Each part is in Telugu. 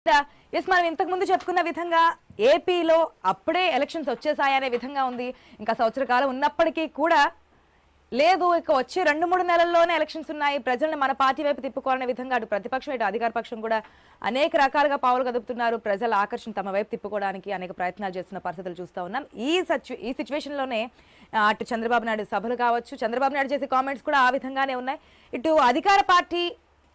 ఎస్ మనం ఇంతకు ముందు చెప్పుకున్న విధంగా ఏపీలో అప్పుడే ఎలక్షన్స్ వచ్చేసాయనే విధంగా ఉంది ఇంకా సంవత్సర కాలం ఉన్నప్పటికీ కూడా లేదు ఇక వచ్చే రెండు మూడు నెలల్లోనే ఎలక్షన్స్ ఉన్నాయి ప్రజల్ని మన పార్టీ వైపు తిప్పుకోవాలనే విధంగా అటు ప్రతిపక్షం ఇటు అధికార పక్షం కూడా అనేక రకాలుగా పావులు కదుపుతున్నారు ప్రజల ఆకర్షణ తమ వైపు తిప్పుకోవడానికి అనేక ప్రయత్నాలు చేస్తున్న పరిస్థితులు చూస్తూ ఉన్నాం ఈ సచు ఈ సిచ్యువేషన్లోనే అటు చంద్రబాబు నాయుడు సభలు కావచ్చు చంద్రబాబు నాయుడు చేసే కామెంట్స్ కూడా ఆ విధంగానే ఉన్నాయి ఇటు అధికార పార్టీ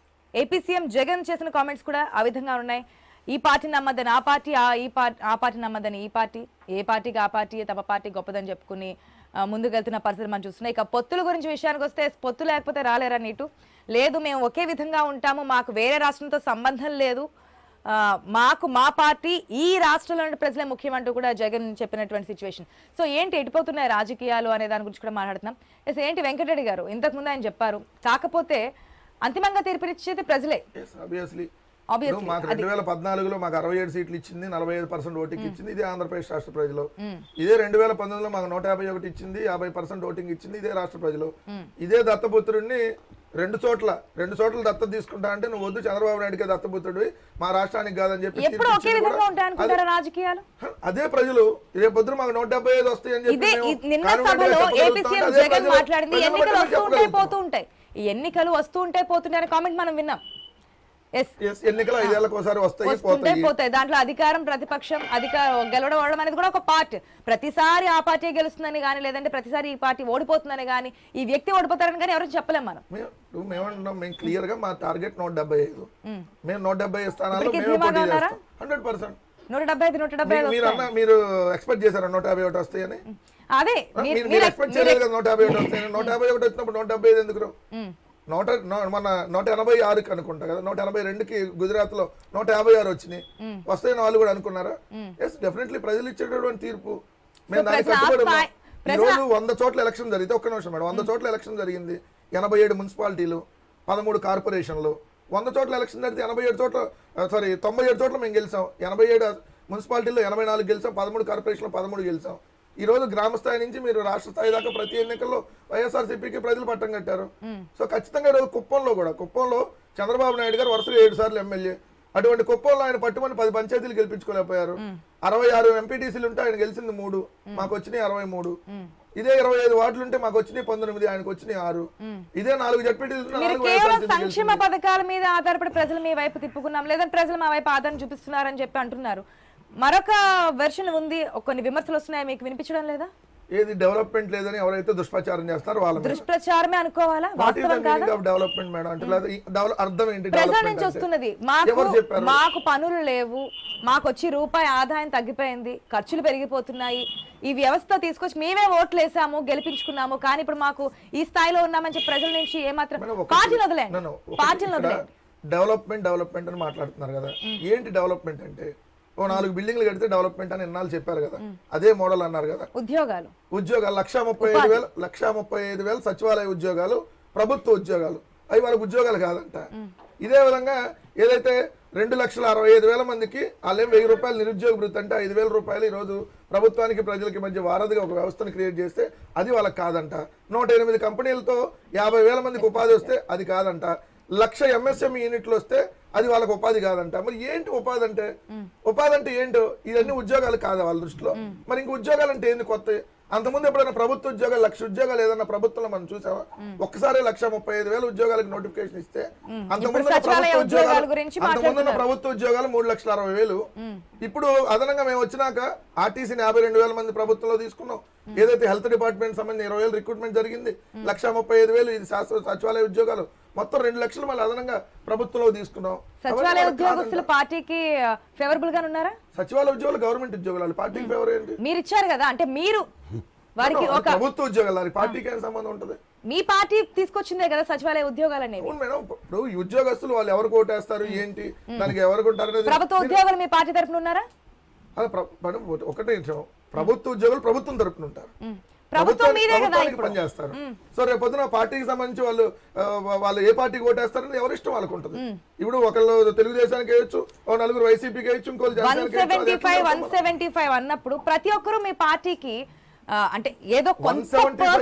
ఏపీ సీఎం జగన్ చేసిన కామెంట్స్ కూడా ఆ విధంగా ఉన్నాయి ఈ పార్టీ నమ్మద్దని ఆ పార్టీ ఆ ఈ పార్టీ ఆ పార్టీ నమ్మద్దని ఈ పార్టీ ఏ పార్టీకి ఆ పార్టీ తమ పార్టీ గొప్పదని చెప్పుకుని ఆ, ముందుకెళ్తున్న పరిస్థితి మనం చూస్తున్నాం ఇక పొత్తుల గురించి విషయానికి వస్తే పొత్తు లేకపోతే రాలేరా నీటు లేదు మేము ఒకే విధంగా ఉంటాము మాకు వేరే రాష్ట్రంతో సంబంధం లేదు ఆ, మాకు మా పార్టీ ఈ రాష్ట్రంలోని ప్రజలే ముఖ్యమంటూ కూడా జగన్ చెప్పినటువంటి సిచ్యువేషన్ సో ఏంటి ఎటుపోతున్నాయి రాజకీయాలు అనే దాని గురించి కూడా మాట్లాడుతున్నాం ఎస్ ఏంటి వెంకటరెడ్డి గారు ఇంతకుముందు ఆయన చెప్పారు కాకపోతే అంతిమంగా తీర్పునిచ్చేది ప్రజలే ఆబ్వియస్లీ Obviously, మాకు రెండు వేల పద్నాలుగులో మాకు అరవై ఏడు సీట్లు ఇచ్చింది నలభై ఐదు పర్సెంట్ ఓటింగ్ ఇచ్చింది ఇదే ఆంధ్రప్రదేశ్ రాష్ట్ర ప్రజలు ఇదే రెండు వేల పంతొమ్మిదిలో మాకు నూట యాభై ఒకటి ఇచ్చింది యాభై పర్సెంట్ ఓటింగ్ ఇచ్చింది ఇదే రాష్ట్ర ప్రజలు ఇదే దత్తపుత్రుడిని రెండు చోట్ల రెండు చోట్ల దత్త తీసుకుంటా అంటే నువ్వు వద్దు చంద్రబాబు నాయుడుకే దత్తపుత్రుడివి మా రాష్ట్రానికి కాదని చెప్పి ఎప్పుడు ఒకే తీర్పు ఇచ్చింది విధంగా కూడా ఉంటాయి అనుకుంటారా రాజకీయాలు అదే- అదే ప్రజలు రేపు పొద్దున మాకు నూట డెబ్బై ఐదు వస్తాయి అని ఇదే చెప్పి ఇ- మేము నిన్న కాన్ఫిడెంట్ గా సభలో ఏపీ చెప్పగలుగుతాం. సీఎం అదే జగన్ ప్రజలు- మాట్లాడింది ప్రజలను ఎన్నికలు బట్టి వస్తూ ఉంటాయి చెప్పగలుగుతాం. పోతూ ఉంటాయి ఈ ఎన్నికలు వస్తూ ఉంటాయి పోతుంటాయి అనే కామెంట్ మనం విన్నాం ఎస్ Yes, ఎన్నికలు ఐదేళ్లకు ఒకసారి వస్తాయి వస్తుంటే పోతాయి పోతాయి దాంట్లో అధికారం ప్రతిపక్షం అధికారం గెలవడం ఓడడం అనేది కూడా ఒక పార్ట్ ప్రతిసారి ఆ పార్టీ గెలుస్తుందని కానీ లేదంటే ప్రతిసారి ఈ పార్టీ ఓడిపోతుందని కానీ ఈ వ్యక్తి ఓడిపోతారని కానీ ఎవరు చెప్పలేం మనం మేము ఇప్పుడు మేమంటున్నాం మేము క్లియర్ గా మా టార్గెట్ నూట డెబ్బై ఐదు మేము నూట డెబ్బై ఐదు స్థానాల్లో ఇప్పటికీ మేమే ధీమాగా పోటీ ఉన్నారా? చేస్తాం హండ్రెడ్ పర్సెంట్ నూట డెబ్బై ఐదు నూట డెబ్బై ఐదు మీరు అన్న మీరు ఎక్స్పెక్ట్ చేశారా నూట యాభై ఒకటి వస్తాయని అదే ఆ, మీరు- మీరు మీరు ఎక్స్పెక్ట్ చేయలేదు కదా నూట యాభై ఒకటి వస్తాయని నూట యాభై ఒకటి వచ్చినప్పుడు నూట డెబ్బై ఐదు ఎందుకు రావు? ఉమ్. నూట నూ- మన నూట ఎనభై ఆరుకి అనుకుంటా కదా నూట ఎనభై రెండుకి గుజరాత్ లో నూట యాభై ఆరు వచ్చినాయి వస్తాయని వాళ్ళు కూడా అనుకున్నారా ఎస్ డెఫినెట్లీ ప్రజలు ఇచ్చేటటువంటి తీర్పు మేము దానికి ప్రజల కట్టుబడి ఉన్నాం. స్థాయి- ఈ రోజు వంద చోట్ల ఎలక్షన్ జరిగితే ఒక్క నిమిషం మేడం వంద చోట్ల ఎలక్షన్ జరిగింది ఎనభై ఏడు మున్సిపాలిటీలు పదమూడు కార్పొరేషన్లు వంద చోట్ల ఎలక్షన్ జరిగితే ఎనభై ఏడు చోట్ల సారీ తొంభై ఏడు చోట్ల మేము గెలిచాం ఎనభై ఏడు మున్సిపాలిటీలో ఎనభై నాలుగు గెలిచాం పదమూడు కార్పొరేషన్లో పదమూడు గెలిచాం ఈ రోజు గ్రామ స్థాయి నుంచి మీరు రాష్ట్ర స్థాయి దాకా ప్రతి ఎన్నికల్లో వైఎస్ఆర్సీపీకి ప్రజలు పట్టం కట్టారు సో ఖచ్చితంగా ఈరోజు కుప్పంలో కూడా కుప్పంలో చంద్రబాబు నాయుడు గారు వరుసగా ఏడు సార్లు ఎమ్మెల్యే అటువంటి కుప్పంలో ఆయన పట్టుమని పది పంచాయతీలు గెలిపించుకోలేకపోయారు అరవై ఆరు ఎంపీటీసీలు ఉంటే ఆయన గెలిచింది మూడు మాకు వచ్చినాయి అరవై మూడు ఇదే ఇరవై ఐదు వార్డులు ఉంటే మాకు వచ్చినాయి పంతొమ్మిది ఆయనకు వచ్చినాయి ఆరు ఇదే నాలుగు జడ్పీటీసీలు మీరు నాలుగు కేవలం వైఎస్ఆర్సీపీ సంక్షేమ పథకాల మీద ఆధారపడి ప్రజలు మీ వైపు తిప్పుకున్నాం లేదంటే ప్రజలు మా వైపు ఆదరణ చూపిస్తున్నారని చెప్పి అంటున్నారు మరొక వెర్షన్ ఉంది కొన్ని విమర్శలు వస్తున్నాయి మీకు వినిపించడం లేదా ఏది డెవలప్మెంట్ లేదని ఎవరైతే దుష్ప్రచారం చేస్తారో వాళ్ళ మీద. దుష్ప్రచారమే అనుకోవాలా వాట్ ఈస్ ద వాస్తవం కాదా మీనింగ్ ఆఫ్ డెవలప్మెంట్ మేడం అంటే లేదా ఈ డెవలప్ అర్థం ఏంటి ప్రజల డెవలప్మెంట్ నుంచి అంటే? వస్తున్నది మాకు ఎవరు చెప్పారు మాకు పనులు లేవు మాకు వచ్చి రూపాయి ఆదాయం తగ్గిపోయింది ఖర్చులు పెరిగిపోతున్నాయి ఈ వ్యవస్థ తీసుకొచ్చి మేమే ఓట్లు వేసాము గెలిపించుకున్నాము కానీ ఇప్పుడు మాకు ఈ స్థాయిలో ఉన్నామని చెప్పి ప్రజల నుంచి ఏమాత్రం మేడం, ఒకటి- పార్టీని No, వదిలేండి no, ఒకటి పార్టీని ఇక్కడ వదిలేండి డెవలప్మెంట్ డెవలప్మెంట్ అని మాట్లాడుతున్నారు కదా ఏంటి డెవలప్మెంట్ అంటే ఓ నాలుగు బిల్డింగ్లు కడితే డెవలప్మెంట్ అని ఎన్నాళ్ళు చెప్పారు కదా అదే మోడల్ అన్నారు కదా ఉద్యోగాలు ఉద్యోగాలు లక్ష ముప్పై ఐదు వేలు లక్ష ముప్పై ఐదు వేలు సచివాలయ ఉద్యోగాలు ప్రభుత్వ ఉద్యోగాలు అవి వాళ్ళకి ఉద్యోగాలు కాదంట ఇదే విధంగా ఏదైతే రెండు లక్షల అరవై ఐదు వేల మందికి వాళ్ళేం వెయ్యి రూపాయలు నిరుద్యోగ వృత్తి అంటే ఐదు వేల రూపాయలు ఈరోజు ప్రభుత్వానికి ప్రజలకి మధ్య వారధిగా ఒక వ్యవస్థను క్రియేట్ చేస్తే అది వాళ్ళకి కాదంట నూట ఎనిమిది కంపెనీలతో యాభై వేల మందికి ఉపాధి వస్తే అది కాదంట లక్ష ఎంఎస్ఎంఈ యూనిట్లు వస్తే అది వాళ్ళకి ఉపాధి కాదంట మరి ఏంటి ఉపాధి అంటే ఉపాధి అంటే ఏంటో ఇవన్నీ ఉద్యోగాలు కాదా వాళ్ళ దృష్టిలో మరి ఇంక ఉద్యోగాలు అంటే ఏంది కొత్త అంతకుముందు ఎప్పుడైనా ప్రభుత్వ ఉద్యోగాలు లక్ష ఉద్యోగాలు ఏదన్నా ప్రభుత్వంలో మనం చూసావా ఒక్కసారి లక్ష ముప్పై ఐదు వేల ఉద్యోగాలకు నోటిఫికేషన్ ఇస్తే అంతకుముందు ఇప్పుడు సచివాలయ ప్రభుత్వ ఉద్యోగాల ఉద్యోగాలు గురించి అంతకుముందున్న ప్రభుత్వ ఉద్యోగాలు మూడు లక్షల అరవై వేలు ఇప్పుడు అదనంగా మేము వచ్చినాక ఆర్టీసీని యాభై రెండు వేల మంది ప్రభుత్వంలో తీసుకున్నాం ఏదైతే హెల్త్ డిపార్ట్మెంట్ సంబంధించి ఇరవై వేలు రిక్రూట్మెంట్ జరిగింది లక్ష ముప్పై ఐదు వేలు ఇది శాస్త్ర సచివాలయ ఉద్యోగాలు మొత్తం రెండు లక్షలు మళ్ళీ అదనంగా ప్రభుత్వంలో తీసుకున్నాం సచివాలయ అవన్నీ వాళ్ళకి ఉద్యోగస్తులు పార్టీకి ఫేవరబుల్ గా ఉన్నారా సచివాలయ ఉద్యోగాలు గవర్నమెంట్ ఉద్యోగాలు పార్టీకి ఫేవర్ ఏంటి మీరు ఇచ్చారు కదా అంటే మీరు వారికి అది ఒక ప్రభుత్వ ఉద్యోగాలు దానికి పార్టీకి ఏం సంబంధం ఉంటుంది మీ పార్టీ తీసుకొచ్చిందే కదా సచివాలయ ఉద్యోగాలు అనేవి అవును మేడం ఇప్పుడు ఈ ఉద్యోగస్తులు వాళ్ళు ఎవరు ఓటేస్తారు ఏంటి దానికి ఎవరు కొంటారు అనేది ప్రభుత్వ ఉద్యోగులు మీ పార్టీ తరఫున ఉన్నారా అదే ప్ర- మేడం ఒకటే విషయం ప్రభుత్వ ఉద్యోగులు ప్రభుత్వం తరపున ఉంటారు ప్రభుత్వం ప్రభుత్వానికి- మీదే కదా ప్రభుత్వానికి ఇప్పుడు పనిచేస్తారు సో రేపు పొద్దున పార్టీకి సంబంధించి వాళ్ళు ఆ, వా- వాళ్ళు ఏ పార్టీకి ఓటేస్తారని ఎవరి ఇష్టం వాళ్ళకు ఉంటుంది ఇప్పుడు ఒకళ్ళు తెలుగుదేశానికి వేయచ్చు ఓ నలుగురు వైసీపీకి వేయచ్చు ఇంకోళ్ళు వన్ జనసేనకి వేయచ్చు. సెవెంటీ అది ఫైవ్ ఎట్లా వన్ సెవెంటీ ఫైవ్ అన్నప్పుడు ప్రతి ఒక్కరు మీ పార్టీకి ఆ, అంటే ఏదో కొంత 175 percent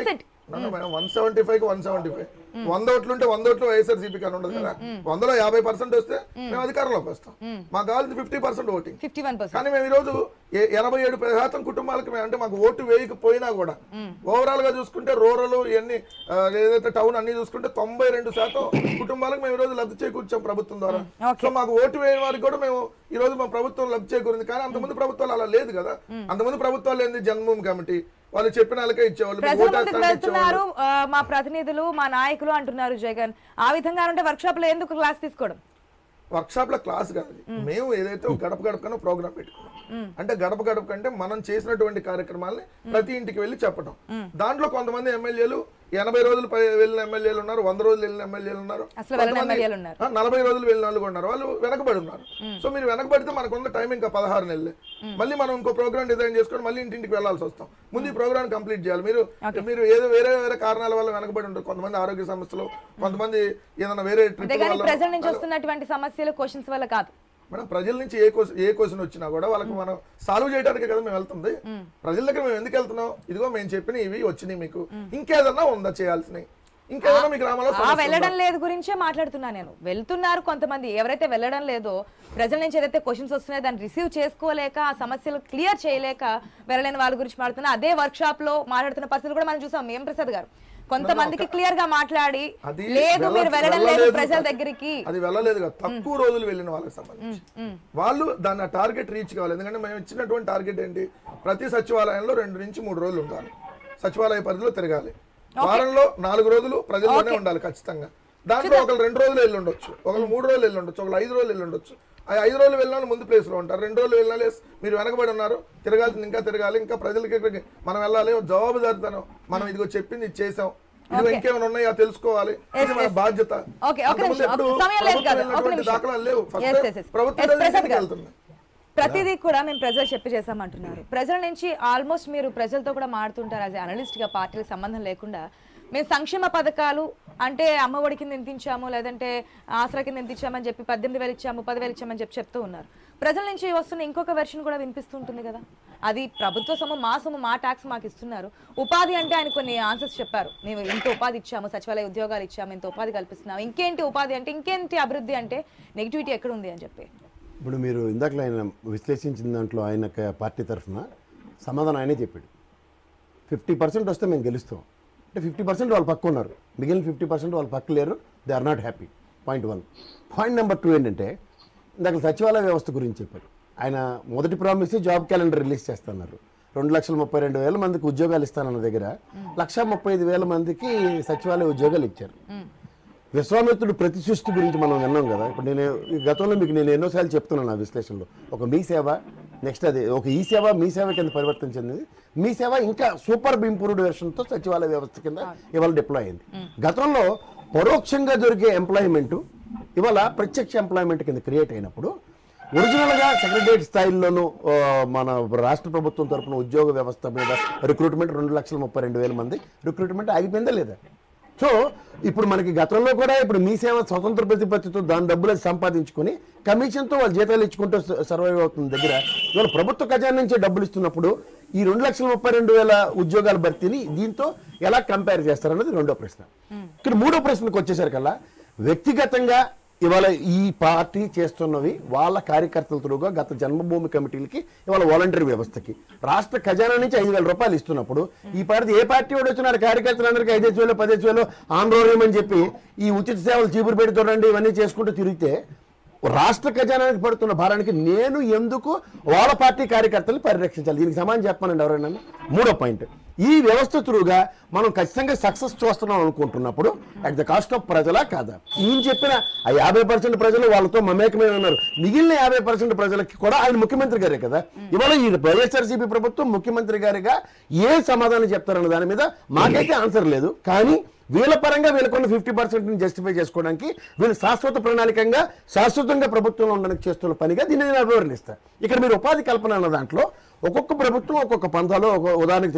one seventy five one seventy five వంద ఓట్లు ఉంటే వంద ఓట్లు వైఎస్ఆర్సీపీ కానీ ఉండదు కదా వందలో యాభై పర్సెంట్ వస్తే మేము అధికారంలోకి వస్తాం మాకు కావాల్సింది fifty percent voting fifty one percent కానీ మేము ఈరోజు ఏ- ఎనభై ఏడు శాతం కుటుంబాలకు మేము అంటే మాకు ఓటు వేయకపోయినా కూడా ఓవరాల్ గా చూసుకుంటే రూరల్ ఇవన్నీ ఆ, ఏదైతే టౌన్ అన్ని చూసుకుంటే తొంభై రెండు శాతం కుటుంబాలకు మేము ఈ రోజు లబ్ధి చేకూర్చాం ప్రభుత్వం ద్వారా సో మాకు ఓటు వేయని వారికి కూడా మేము ఈ రోజు మా ప్రభుత్వం లబ్ధి చేకూరింది కానీ అంతమంది ప్రభుత్వాలు అలా లేదు కదా అంతమంది ప్రభుత్వాలు ఏంది జన్మభూమి కమిటీ వాళ్ళు చెప్పిన వాళ్ళకే ఇచ్చేవాళ్ళు మీకు ప్రజల ఓటు ముందుకు వేస్తానికి ఇచ్చేవాళ్ళు వెళ్తున్నారు ఆ, మా ప్రతినిధులు మా నాయకులు అంటున్నారు జగన్ ఆ విధంగా ఉంటే వర్క్ షాప్ లో ఎందుకు క్లాస్ తీసుకోవడం వర్క్షాప్ లో క్లాస్ కాదు ఇది. మేము ఏదైతే ఒక గడప గడపకనో ప్రోగ్రామ్ పెట్టుకున్నాం అంటే గడప గడప కంటే మనం చేసినటువంటి కార్యక్రమాల్ని ప్రతి ఇంటికి వెళ్ళి చెప్పడం దాంట్లో కొంతమంది ఎమ్మెల్యేలు ఎనభై రోజులు పై వెళ్ళిన ఎమ్మెల్యేలు ఉన్నారు వంద రోజులు వెళ్ళిన ఎమ్మెల్యేలు ఉన్నారు అసలు వెళ్ళని కొంతమంది, ఎమ్మెల్యేలు ఉన్నారు. ఆ, నలభై రోజులు వెళ్ళిన వాళ్ళు కూడా ఉన్నారు వాళ్ళు వెనకబడి ఉన్నారు సో మీరు వెనకబడితే మనకున్న టైం ఇంకా పదహారు నెలలే మళ్ళీ మనం ఇంకో ప్రోగ్రామ్ డిజైన్ చేసుకొని మళ్ళీ ఇంటింటికి వెళ్ళాల్సి వస్తాం ముందు ఈ ప్రోగ్రామ్ కంప్లీట్ చేయాలి మీరు మీరు ఏదో వేరే వేరే కారణాల వల్ల వెనకబడి ఉంటారు కొంతమంది ఆరోగ్య సమస్యలు కొంతమంది ఏదైనా వేరే ట్రిప్ అంతేగాని వల్ల ప్రజల నుంచి వస్తున్నటువంటి సమస్యలు క్వశ్చన్స్ వల్ల కాదు మేడం ప్రజల నుంచి ఏ క్వశ్చన్ ఏ క్వశ్చన్ వచ్చినా కూడా వాళ్ళకి మనం సాల్వ్ చేయడానికి కదా మేము వెళ్తుంది ప్రజల దగ్గర మేము ఎందుకు వెళ్తున్నాం ఇదిగో మేము చెప్పిన ఇవి వచ్చినాయి మీకు ఇంకేదన్నా ఉందా చేయాల్సినవి ఇంకేదన్నా మీ గ్రామంలో ఆ సమస్య ఉందా? వెళ్ళడం లేదు గురించే మాట్లాడుతున్నా నేను వెళ్తున్నారు కొంతమంది ఎవరైతే వెళ్ళడం లేదో ప్రజల నుంచి ఏదైతే క్వశ్చన్స్ వస్తున్నాయో దాన్ని రిసీవ్ చేసుకోలేక ఆ సమస్యలు క్లియర్ చేయలేక వెళ్ళలేని వాళ్ళ గురించి మాట్లాడుతున్నా అదే వర్క్ షాప్ లో మాట్లాడుతున్న పరిస్థితులు కూడా మనం చూసాం మేం ప్రసాద్ గారు కొంతమందికి క్లియర్ గా మాట్లాడి అది లేదు వెళ్ళ- మీరు వెళ్ళడం లేదు వెళ్ళలేదు ప్రజల కదా. దగ్గరికి అది వెళ్ళలేదు కదా తక్కువ రోజులు వెళ్ళిన వాళ్ళకి సంబంధించి వాళ్ళు దాన్ని ఆ టార్గెట్ రీచ్ కావాలి ఎందుకంటే మేము ఇచ్చినటువంటి టార్గెట్ ఏంటి ప్రతి సచివాలయంలో రెండు నుంచి మూడు రోజులు ఉండాలి సచివాలయ పరిధిలో తిరగాలి వారంలో నాలుగు రోజులు ప్రజల్లోనే ఉండాలి ఖచ్చితంగా దాంట్లో ఒకరు రెండు రోజులు వెళ్ళి ఉండొచ్చు ఒకరు మూడు రోజులు వెళ్ళి ఉండొచ్చు ఒకరు ఐదు రోజులు వెళ్ళి ఉండొచ్చు ఆ ఐదు రోజులు వెళ్ళిన వాళ్ళు ముందు ప్లేస్ లో ఉంటారు రెండు రోజులు వెళ్ళిన వాళ్ళు మీరు వెనకబడి ఉన్నారు తిరగాల్సింది ఇంకా తిరగాలి ఇంకా ప్రజలకి ఇక్కడికి మనం వెళ్ళాలి జవాబుదారితనం మనం ఇదిగో చెప్పింది ఇది చేసాం ఇది ఇంకేమైనా ఉన్నాయా తెలుసుకోవాలి ఇది మన బాధ్యత ఓకే, ఒక అంతకుముందు నిమిషం, ఎప్పుడు ఒక సమయం లేదు ప్రభుత్వం కదా, ఒక వెళ్ళినటువంటి నిమిషం. దాఖలాలు లేవు Yes, ఫస్ట్ yes, yes. ప్రభుత్వం Yes, ప్రసాద్ వెళ్ళి గారు. వెళ్తుంది ప్రతిదీ కూడా మేము ప్రజలు చెప్పి చేసామంటున్నారు ప్రజల నుంచి ఆల్మోస్ట్ మీరు ప్రజలతో కూడా మాడుతుంటారు యాజ్ అనలిస్ట్ గా పార్టీలకు సంబంధం లేకుండా మేము సంక్షేమ పథకాలు అంటే అమ్మఒడి కింద ఎంత ఇచ్చాము లేదంటే ఆసరా కింద ఎంత ఇచ్చామని చెప్పి పద్దెనిమిది వేలు ఇచ్చాము పది వేలు ఇచ్చామని చెప్పి చెప్తూ ఉన్నారు ప్రజల నుంచి వస్తున్న ఇంకొక వెర్షన్ కూడా వినిపిస్తుంటుంది కదా అది ప్రభుత్వ సొమ్ము మా సొమ్ము మా ట్యాక్స్ మాకు ఇస్తున్నారు ఉపాధి అంటే ఆయన కొన్ని ఆన్సర్స్ చెప్పారు మేము ఇంత ఉపాధి ఇచ్చాము సచివాలయ ఉద్యోగాలు ఇచ్చాము ఇంత ఉపాధి కల్పిస్తున్నాము ఇంకేంటి ఉపాధి అంటే ఇంకేంటి అభివృద్ధి అంటే నెగిటివిటీ ఎక్కడ ఉంది అని చెప్పి ఇప్పుడు మీరు ఇందాకలో ఆయన విశ్లేషించిన దాంట్లో ఆయన క- పార్టీ తరఫున సమాధానం ఆయనే చెప్పాడు ఫిఫ్టీ పర్సెంట్ వస్తే మేము గెలుస్తాం అంటే ఫిఫ్టీ పర్సెంట్ వాళ్ళు పక్క ఉన్నారు మిగిలిన ఫిఫ్టీ పర్సెంట్ వాళ్ళు పక్క లేరు they are not happy point one point number two ఏంటంటే ఇందాక సచివాలయ వ్యవస్థ గురించి చెప్పారు ఆయన మొదటి ప్రామిస్ జాబ్ క్యాలెండర్ రిలీజ్ చేస్తున్నారు రెండు లక్షల ముప్పై రెండు వేల మందికి ఉద్యోగాలు ఇస్తానన్న దగ్గర లక్ష ముప్పై ఐదు వేల మందికి సచివాలయ ఉద్యోగాలు ఇచ్చారు విశ్వామిత్రుడు ప్రతి సృష్టి గురించి మనం విన్నాం కదా ఇప్పుడు నేను ఈ గతంలో మీకు నేను ఎన్నోసార్లు చెప్తున్నాను నా విశ్లేషణలో ఒక మీ సేవ నెక్స్ట్ అది ఒక ఈ సేవ మీ సేవ కింద పరివర్తన చెందింది మీ సేవ ఇంకా సూపర్ ఇంప్రూవ్డ్ వెర్షన్తో సచివాలయ వ్యవస్థ కింద ఇవాళ డిప్లాయ్ అయింది గతంలో పరోక్షంగా దొరికే ఎంప్లాయ్మెంట్ ఇవాళ ప్రత్యక్ష ఎంప్లాయ్మెంట్ కింద క్రియేట్ అయినప్పుడు ఒరిజినల్గా సెక్రటరియట్ స్థాయిల్లోనూ ఆ, మన రాష్ట్ర ప్రభుత్వం తరపున ఉద్యోగ వ్యవస్థ మీద రిక్రూట్మెంట్ రెండు లక్షల ముప్పై రెండు వేల మంది రిక్రూట్మెంట్ ఆగిపోయిందా లేదా సో ఇప్పుడు మనకి గతంలో కూడా ఇప్పుడు మీ సేవ స్వతంత్ర ప్రతిపత్తితో దాని డబ్బులు అది సంపాదించుకొని కమిషన్తో వాళ్ళు జీతాలు ఇచ్చుకుంటూ స- సర్వైవ్ అవుతున్న దగ్గర ఇవాళ ప్రభుత్వ ఖజానా నుంచే డబ్బులు ఇస్తున్నప్పుడు ఈ రెండు లక్షల ముప్పై రెండు వేల ఉద్యోగాల భర్తీని దీంతో ఎలా కంపేర్ చేస్తారన్నది రెండో ప్రశ్న ఇక్కడ మూడో ప్రశ్నకు వచ్చేసరికల్లా వ్యక్తిగతంగా ఇవాళ ఈ పార్టీ చేస్తున్నవి వాళ్ళ కార్యకర్తల త్రూగా గత జన్మభూమి కమిటీలకి ఇవాళ వాలంటరీ వ్యవస్థకి రాష్ట్ర ఖజానా నుంచి ఐదు వేల రూపాయలు ఇస్తున్నప్పుడు ఈ పార్టీ ఏ పార్టీ వాడు వచ్చినారు కార్యకర్తలందరికీ ఐదేసి వేలు పదేసి వేలు ఆందోళన అని చెప్పి ఈ ఉచిత సేవలు చీపురు పెట్టి చూడండి ఇవన్నీ చేసుకుంటూ తిరిగితే రాష్ట్ర ఖజానానికి పడుతున్న భారానికి నేను ఎందుకు వాళ్ళ పార్టీ కార్యకర్తలు పరిరక్షించాలి దీనికి సమానం చెప్పానండి ఎవరైనా మూడో పాయింట్ ఈ వ్యవస్థ త్రూగా మనం ఖచ్చితంగా సక్సెస్ చూస్తున్నాం అనుకుంటున్నప్పుడు అట్ ద కాస్ట్ ఆఫ్ ప్రజలా కాదా ఈయన చెప్పిన ఆ యాభై పర్సెంట్ ప్రజలు వాళ్ళతో మమేకమే ఉన్నారు మిగిలిన యాభై పర్సెంట్ ప్రజలకి కూడా ఆయన ముఖ్యమంత్రి గారే కదా ఇవాళ ఈ వైఎస్ఆర్సీపీ ప్రభుత్వం ముఖ్యమంత్రి గారిగా ఏ సమాధానం చెప్తారన్న దాని మీద మాకైతే ఆన్సర్ లేదు కానీ వీళ్ళ పరంగా వీళ్ళకున్న ఫిఫ్టీ పర్సెంట్ జస్టిఫై చేసుకోవడానికి వీళ్ళు శాశ్వత ప్రణాళికంగా శాశ్వతంగా ప్రభుత్వంలో ఉండడానికి చేస్తున్న పనిగా దీన్ని నేను అభివర్ణిస్తాను ఇక్కడ మీరు ఉపాధి కల్పన అన్న దాంట్లో ఒక్కొక్క ప్రభుత్వం ఒక్కొక్క పంథాలో ఒక ఉదాహరణకు తెలుగుదేశం